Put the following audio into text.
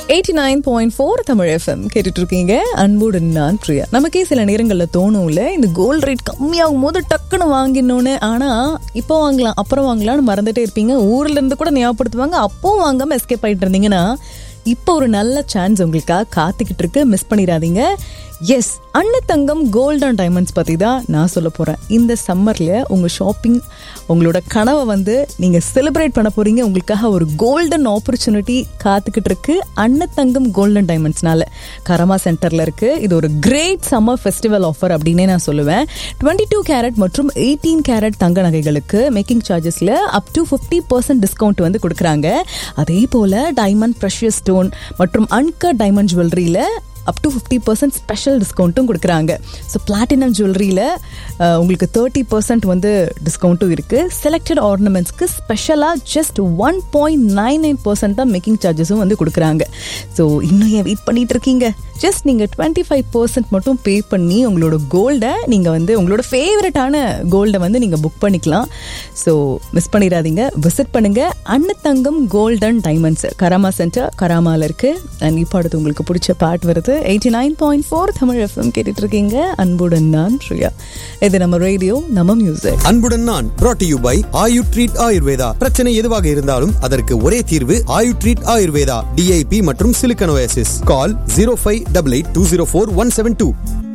eighty nine point four Tamil FM கேட்டுட்டு இருக்கீங்க அன்போடு நான் பிரியா நமக்கே சில நேரங்களில் தோணும்ல இந்த கோல்ட் ரேட் கம்மியாகும் போது டக்குன்னு வாங்கினோன்னு ஆனால் இப்போ வாங்கலாம் அப்புறம் வாங்கலாம்னு மறந்துட்டே இருப்பீங்க ஊர்ல இருந்து கூட ஞாபகப்படுத்துவாங்க அப்போ வாங்காம எஸ்கேப் ஆயிட்டு இருந்தீங்கன்னா இப்போ ஒரு நல்ல சான்ஸ் உங்களுக்காக காத்துக்கிட்டு இருக்கு மிஸ் பண்ணிடாதீங்க S Annathangam gold and diamonds பற்றி தான் நான் சொல்ல போகிறேன் இந்த சம்மரில் உங்கள் ஷாப்பிங் உங்களோட கனவை வந்து நீங்கள் செலிப்ரேட் பண்ண போகிறீங்க உங்களுக்காக ஒரு கோல்டன் ஆப்பர்ச்சுனிட்டி காத்துக்கிட்டு இருக்கு அன்னத்தங்கம் கோல்டன் டைமண்ட்ஸ்னால கரமா சென்டரில் இருக்குது இது ஒரு கிரேட் சம்மர் ஃபெஸ்டிவல் ஆஃபர் அப்படின்னே நான் சொல்லுவேன் டுவெண்ட்டி டூ கேரட் மற்றும் எயிட்டீன் கேரட் தங்க நகைகளுக்கு மேக்கிங் சார்ஜஸில் up to fifty percent discount வந்து கொடுக்குறாங்க அதே போல் டைமண்ட் ப்ரெஷியஸ் ஸ்டோன் மற்றும் அன்கட் டைமண்ட் ஜுவல்லரியில் up to fifty percent special டிஸ்கவுண்ட்டும் கொடுக்குறாங்க ஸோ பிளாட்டினம் ஜுவல்லரியில் உங்களுக்கு தேர்ட்டி பர்சன்ட் வந்து டிஸ்கவுண்ட்டும் இருக்குது செலக்டட் ஆர்னமெண்ட்ஸ்க்கு ஸ்பெஷலாக just one point nine nine percent தான் மேக்கிங் சார்ஜஸும் வந்து கொடுக்குறாங்க ஸோ இன்னும் ஏன் வெயிட் பண்ணிட்டு இருக்கீங்க ஜஸ்ட் நீங்கள் டுவெண்ட்டி ஃபைவ் பர்சன்ட் மட்டும் பே பண்ணி உங்களோட கோல்டை நீங்கள் வந்து உங்களோட ஃபேவரட்டான கோல்டை வந்து நீங்கள் புக் பண்ணிக்கலாம் ஸோ மிஸ் பண்ணிடாதீங்க விசிட் பண்ணுங்கள் Annathangam golden diamonds Karama centre கராமாவில் இருக்குது அண்ட் இப்போ அடுத்து உங்களுக்கு பிடிச்ச பாட் வருது eighty nine point four Tamil FM கேட்டுட்டு இருக்கீங்க அன்புடன் நான் பிரியா இது நம்ம ரேடியோ நம்ம மியூசிக் அன்புடன் நான் brought to you by Ayu treat Ayurveda பிரச்சனை எதுவாக இருந்தாலும் அதற்கு ஒரே தீர்வு ஆயு ட்ரீட் ஆயுர்வேதா டிஐபி மற்றும் சிலிக்கனோசிஸ் call zero five double eight two zero four one seven two